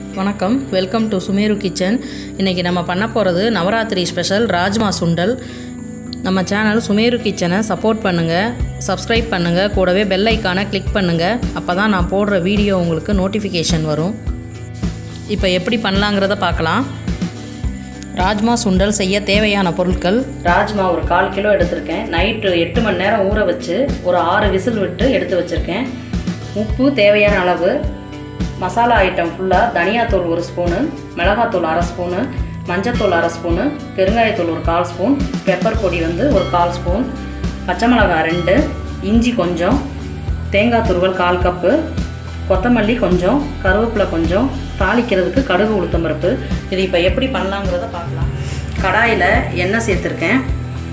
வணக்கம் welcome to Sumeru kitchen இன்றைக்கி நம்ம பண்ண போகிறது நவராத்திரி ஸ்பெஷல் ராஜ்மா சுண்டல் நம்ம சேனல் சுமேரு கிச்சனை சப்போர்ட் பண்ணுங்கள் சப்ஸ்கிரைப் பண்ணுங்கள் கூடவே பெல் ஐக்கானை கிளிக் பண்ணுங்கள் அப்போ தான் நான் போடுற வீடியோ உங்களுக்கு நோட்டிஃபிகேஷன் வரும் இப்போ எப்படி பண்ணலாங்கிறத பார்க்கலாம் ராஜ்மா சுண்டல் செய்ய தேவையான பொருட்கள் ராஜ்மா ஒரு கால் கிலோ எடுத்திருக்கேன் நைட்டு எட்டு மணி நேரம் ஊற வச்சு ஒரு ஆறு விசில் விட்டு எடுத்து வச்சுருக்கேன் உப்பு தேவையான அளவு மசாலா ஐட்டம் ஃபுல்லாக தனியாத்தூள் ஒரு ஸ்பூனு மிளகாத்தூள் அரை ஸ்பூனு மஞ்சத்தூள் அரை ஸ்பூனு பெருங்காயத்தூள் ஒரு கால் ஸ்பூன் பெப்பர் பொடி வந்து ஒரு கால் ஸ்பூன் பச்சை மிளகாய் ரெண்டு இஞ்சி கொஞ்சம் தேங்காய் துருவல் கால் கப்பு கொத்தமல்லி கொஞ்சம் கருவேப்பிலை கொஞ்சம் தாளிக்கிறதுக்கு கடுகு உளுத்தம்பருப்பு இது இப்போ எப்படி பண்ணலாங்கிறத பார்க்கலாம் கடாயில் எண்ணெய் சேர்த்துருக்கேன்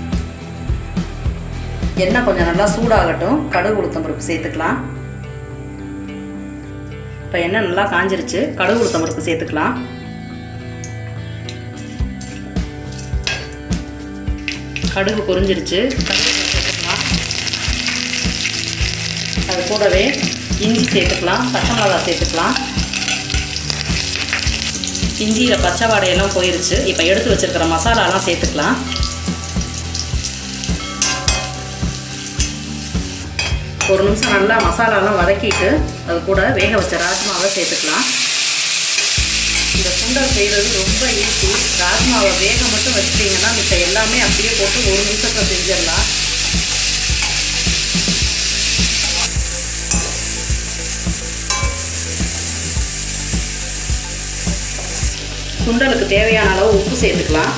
எண்ணெய் கொஞ்சம் நல்லா சூடாகட்டும் கடுகு உளுத்தம்பருப்பு சேர்த்துக்கலாம் இப்போ எண்ணெய் நல்லா காஞ்சிருச்சு கடுகு உளுத்தம்பருப்பு சேர்த்துக்கலாம் கடுகு பொரிஞ்சிருச்சு கடுகு சேர்த்துக்கலாம் அது கூடவே இஞ்சி சேர்த்துக்கலாம் பச்சை மிளகா சேர்த்துக்கலாம் இஞ்சியில் பச்சை வாடையெல்லாம் போயிருச்சு இப்போ எடுத்து வச்சுருக்கிற மசாலாலாம் சேர்த்துக்கலாம் ஒரு நிமிஷம் நல்லா மசாலாலாம் வதக்கிட்டு அது கூட வேக வச்ச ராஜ்மாவை சேர்த்துக்கலாம் இந்த சுண்டல் செய்கிறது ரொம்ப ஈஸி ராஜ்மாவை வேக மட்டும் வச்சிட்டிங்கன்னா மிச்ச எல்லாமே அப்படியே போட்டு ஒரு நிமிஷத்தில் செஞ்சிடலாம் சுண்டலுக்கு தேவையான அளவு உப்பு சேர்த்துக்கலாம்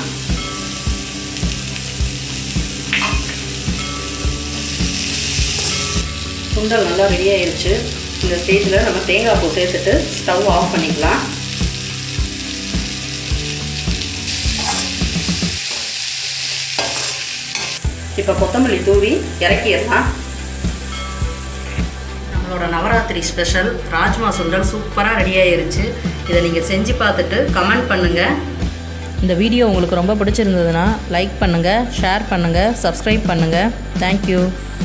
சுண்டல் நல்லா ரெடி ஆயிருச்சு இந்த ஸ்டேஜில் நம்ம தேங்காய் பூ சேர்த்துட்டு ஸ்டவ் ஆஃப் பண்ணிக்கலாம் இப்போ கொத்தமல்லி தூவி இறக்கிடலாம் நம்மளோட நவராத்திரி ஸ்பெஷல் ராஜ்மா சுண்டல் சூப்பராக ரெடி ஆயிருச்சு இதை நீங்கள் செஞ்சு பார்த்துட்டு கமெண்ட் பண்ணுங்கள் இந்த வீடியோ உங்களுக்கு ரொம்ப பிடிச்சிருந்ததுன்னா லைக் பண்ணுங்கள் ஷேர் பண்ணுங்கள் சப்ஸ்கிரைப் பண்ணுங்கள் தேங்க்யூ